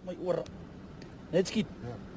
May ura. Let's get.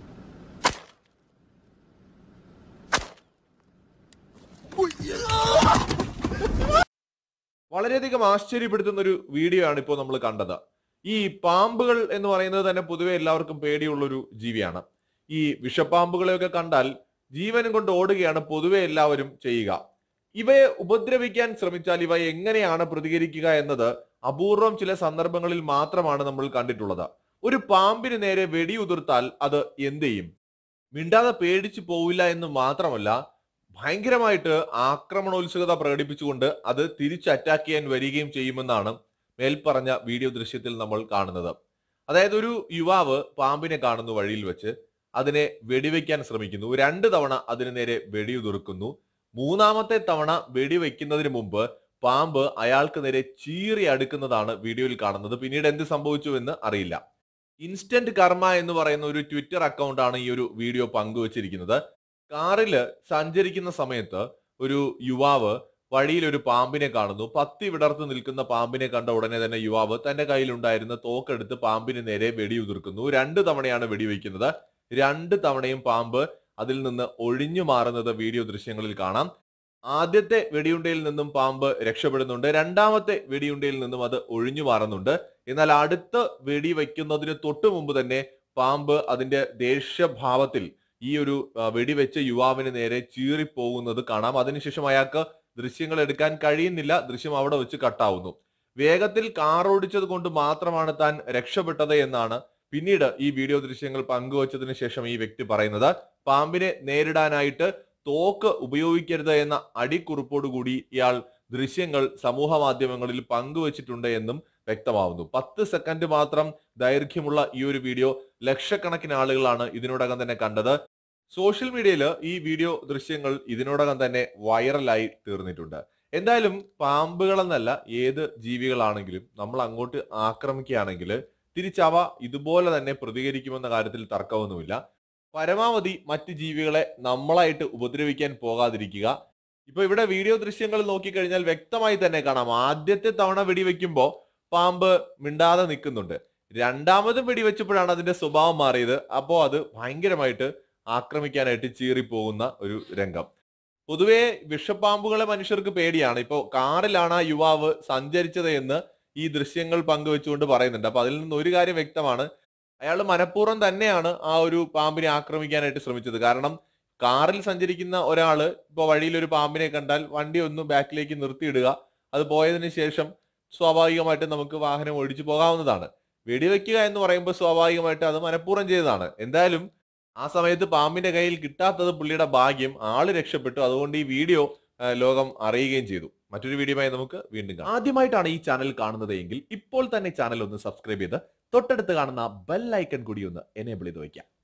വളരെയധികം ആശ്ചര്യപ്പെടുത്തുന്ന ഒരു video ആണ് ഇപ്പോൾ നമ്മൾ കണ്ടത് ഈ പാമ്പുകൾ എന്ന് പറയുന്നത് തന്നെ പൊതുവെ എല്ലാവർക്കും പേടിയുള്ള ഒരു ജീവിയാണ് ഈ വിഷപ്പാമ്പുകളെയൊക്കെ കണ്ടാൽ ജീവനും കൊണ്ട് ഓടുകയാണ് പൊതുവെ എല്ലാവരും ചെയ്യുക ഇവയെ ഉപദ്രവിക്കാൻ ശ്രമിച്ചാൽ ഇവ എങ്ങനെയാണ് പ്രതികരിക്കുക എന്നത് അപൂർവം ചില സന്ദർഭങ്ങളിൽ മാത്രമാണ് നമ്മൾ കണ്ടിട്ടുള്ളത് ഒരു പാമ്പിന് നേരെ വെടിയുതിർത്താൽ അത് എന്ത് ചെയ്യും മിണ്ടാതെ പേടിച്ചു പോവില്ല എന്ന് മാത്രമല്ല ഭയങ്കരമായിട്ട് ആക്രമണോത്സുകത പ്രകടിപ്പിച്ചുകൊണ്ട് അത് തിരിച്ച് അറ്റാക്ക് ചെയ്യാൻ വരികയും ചെയ്യുമെന്നാണ് മേൽപ്പറഞ്ഞ വീഡിയോ ദൃശ്യത്തിൽ നമ്മൾ കാണുന്നത് അതായത് ഒരു യുവാവ് പാമ്പിനെ കാണുന്നു വഴിയിൽ വെച്ച് അതിനെ വെടിവെക്കാൻ ശ്രമിക്കുന്നു രണ്ട് തവണ അതിന് നേരെ വെടിയുതിർക്കുന്നു മൂന്നാമത്തെ തവണ വെടിവെക്കുന്നതിന് മുമ്പ് പാമ്പ് അയാൾക്ക് നേരെ ചീറി അടുക്കുന്നതാണ് വീഡിയോയിൽ കാണുന്നത് പിന്നീട് എന്ത് സംഭവിച്ചു എന്ന് അറിയില്ല ഇൻസ്റ്റന്റ് കർമ്മ എന്ന് പറയുന്ന ഒരു ട്വിറ്റർ അക്കൗണ്ടാണ് ഈ ഒരു വീഡിയോ പങ്കുവച്ചിരിക്കുന്നത് കാറില് സഞ്ചരിക്കുന്ന സമയത്ത് ഒരു യുവാവ് വഴിയിൽ ഒരു പാമ്പിനെ കാണുന്നു പത്തി വിടർത്ത് നിൽക്കുന്ന പാമ്പിനെ കണ്ട ഉടനെ തന്നെ യുവാവ് തന്റെ കയ്യിലുണ്ടായിരുന്ന തോക്കെടുത്ത് പാമ്പിന് നേരെ വെടിയുതിർക്കുന്നു രണ്ട് തവണയാണ് വെടിവെക്കുന്നത് രണ്ട് തവണയും പാമ്പ് അതിൽ നിന്ന് ഒഴിഞ്ഞു മാറുന്നത് വീഡിയോ ദൃശ്യങ്ങളിൽ കാണാം ആദ്യത്തെ വെടിയുണ്ടയിൽ നിന്നും പാമ്പ് രക്ഷപ്പെടുന്നുണ്ട് രണ്ടാമത്തെ വെടിയുണ്ടയിൽ നിന്നും അത് ഒഴിഞ്ഞു മാറുന്നുണ്ട് എന്നാൽ അടുത്ത വെടി വയ്ക്കുന്നതിന് തൊട്ടു മുമ്പ് തന്നെ പാമ്പ് അതിന്റെ ദേഷ്യഭാവത്തിൽ ഈ ഒരു ആ, വെടിവെച്ച യുവാവിന് നേരെ ചീറിപ്പോകുന്നത് കാണാം അതിനുശേഷം അയാൾക്ക് ദൃശ്യങ്ങൾ എടുക്കാൻ കഴിയുന്നില്ല ദൃശ്യം അവിടെ വെച്ച് കട്ടാവുന്നു വേഗത്തിൽ കാർ ഓടിച്ചത് കൊണ്ട് മാത്രമാണ് താൻ രക്ഷപ്പെട്ടത് എന്നാണ് പിന്നീട് ഈ വീഡിയോ ദൃശ്യങ്ങൾ പങ്കുവച്ചതിന് ശേഷം ഈ വ്യക്തി പറയുന്നത് പാമ്പിനെ നേരിടാനായിട്ട് തോക്ക് ഉപയോഗിക്കരുത് എന്ന അടിക്കുറിപ്പോടുകൂടി ഇയാൾ ദൃശ്യങ്ങൾ സമൂഹ മാധ്യമങ്ങളിൽ പങ്കുവച്ചിട്ടുണ്ട് എന്നും വ്യക്തമാവുന്നു പത്ത് സെക്കൻഡ് മാത്രം ദൈർഘ്യമുള്ള ഈ ഒരു വീഡിയോ ലക്ഷക്കണക്കിന് ആളുകളാണ് ഇതിനോടകം തന്നെ കണ്ടത് സോഷ്യൽ മീഡിയയിൽ ഈ വീഡിയോ ദൃശ്യങ്ങൾ ഇതിനോടകം തന്നെ വൈറലായി തീർന്നിട്ടുണ്ട് എന്തായാലും പാമ്പുകളെന്നല്ല ഏത് ജീവികളാണെങ്കിലും നമ്മൾ അങ്ങോട്ട് ആക്രമിക്കുകയാണെങ്കിൽ തിരിച്ചവ ഇതുപോലെ തന്നെ പ്രതികരിക്കുമെന്ന കാര്യത്തിൽ തർക്കമൊന്നുമില്ല പരമാവധി മറ്റ് ജീവികളെ നമ്മളായിട്ട് ഉപദ്രവിക്കാൻ പോകാതിരിക്കുക ഇപ്പൊ ഇവിടെ വീഡിയോ ദൃശ്യങ്ങൾ നോക്കിക്കഴിഞ്ഞാൽ വ്യക്തമായി തന്നെ കാണാം ആദ്യത്തെ തവണ വെടിവെക്കുമ്പോ പാമ്പ് മിണ്ടാതെ നിൽക്കുന്നുണ്ട് രണ്ടാമതും വെടിവെച്ചപ്പോഴാണ് അതിന്റെ സ്വഭാവം മാറിയത് അപ്പോ അത് ഭയങ്കരമായിട്ട് ആക്രമിക്കാനായിട്ട് ചീറിപ്പോകുന്ന ഒരു രംഗം പൊതുവെ വിഷപ്പാമ്പുകളെ മനുഷ്യർക്ക് പേടിയാണ് ഇപ്പോ കാറിലാണ് ആ യുവാവ് സഞ്ചരിച്ചത് എന്ന് ഈ ദൃശ്യങ്ങൾ പങ്കുവെച്ചുകൊണ്ട് പറയുന്നുണ്ട് അപ്പൊ അതിൽ നിന്ന് ഒരു കാര്യം വ്യക്തമാണ് അയാൾ മനഃപൂർവ്വം തന്നെയാണ് ആ ഒരു പാമ്പിനെ ആക്രമിക്കാനായിട്ട് ശ്രമിച്ചത് കാരണം കാറിൽ സഞ്ചരിക്കുന്ന ഒരാള് ഇപ്പൊ വഴിയിൽ ഒരു പാമ്പിനെ കണ്ടാൽ വണ്ടി ഒന്ന് ബാക്കിലേക്ക് നിർത്തിയിടുക അത് പോയതിനു ശേഷം സ്വാഭാവികമായിട്ട് നമുക്ക് വാഹനം ഓടിച്ചു പോകാവുന്നതാണ് വെടിവെക്കുക എന്ന് പറയുമ്പോൾ സ്വാഭാവികമായിട്ട് അത് മനഃപൂർവ്വം ചെയ്തതാണ് എന്തായാലും ആ സമയത്ത് പാമ്പിന്റെ കയ്യിൽ കിട്ടാത്തത് പുള്ളിയുടെ ഭാഗ്യം ആള് രക്ഷപ്പെട്ടു അതുകൊണ്ട് ഈ വീഡിയോ ആ, ലോകം അറിയുകയും ചെയ്തു മറ്റൊരു വീഡിയോയുമായി നമുക്ക് വീണ്ടും കാണാം ആദ്യമായിട്ടാണ് ഈ ചാനൽ കാണുന്നത് എങ്കിൽ ഇപ്പോൾ തന്നെ ചാനൽ ഒന്ന് സബ്സ്ക്രൈബ് ചെയ്ത് തൊട്ടടുത്ത് കാണുന്ന ബെൽ ഐക്കൺ കൂടി ഒന്ന് എനേബിൾ ചെയ്ത് വയ്ക്കാം